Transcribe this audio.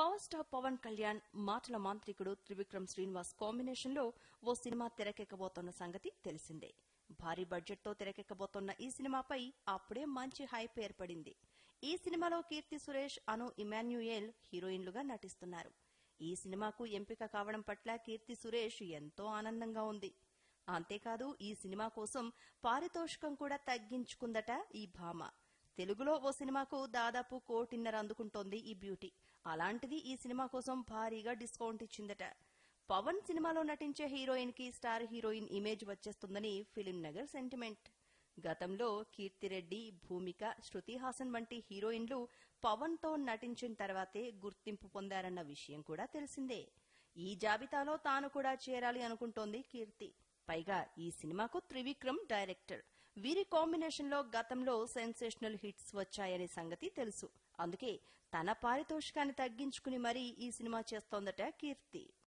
power star Pawan Kalyan మాటల మాంత్రికుడు Trivikram Srinivas combination లో ఓ సినిమా తెరకెక్కబోతోన్న సంగతి తెలిసిందే భారీ బడ్జెట్ తో తెరకెక్కబోతోన్న ఈ సినిమాపై అప్పుడే మంచి హైప్ ఏర్పడింది ఈ సినిమాలో కీర్తి సురేష్ అను ఇమాన్యుయేల్ హీరోయిన్లుగా నటిస్తున్నారు ఈ సినిమాకు ఎంపిక కావడం పట్ల కీర్తి సురేష్ ఎంతో ఆనందంగా ఉంది అంతేకాదు ఈ సినిమా కోసం పారితోషికం కూడా తగ్గించుకుందట ఈ భామ తెలుగులో ఓ సినిమాకు దాదాపు కోటిన్నర అందుకుంటోంది ఈ బ్యూటీ అలాంటిది ఈ సినిమా కోసం భారీగా డిస్కౌంట్ ఇచ్చిందట పవన్ సినిమాలో నటించే హీరోయిన్ కి స్టార్ హీరోయిన్ ఇమేజ్ వచ్చేస్తుందని ఫిలిం నగర్ సెంటిమెంట్ గతంలో కీర్తిరెడ్డి భూమిక శృతి హాసన్ వంటి హీరోయిన్లు పవన్ తో నటించిన తర్వాతే గుర్తింపు పొందారన్న విషయం కూడా తెలిసిందే ఈ జాబితాలో తాను కూడా చేరాలి అనుకుంటోంది కీర్తి పైగా ఈ సినిమాకు త్రివిక్రమ్ డైరెక్టర్ వీరి కాంబినేషన్ లో గతంలో సెన్సేషనల్ హిట్స్ వచ్చాయనే సంగతి తెలుసు అందుకే తన పారితోషికాన్ని తగ్గించుకుని మరీ ఈ సినిమా చేస్తోందట కీర్తి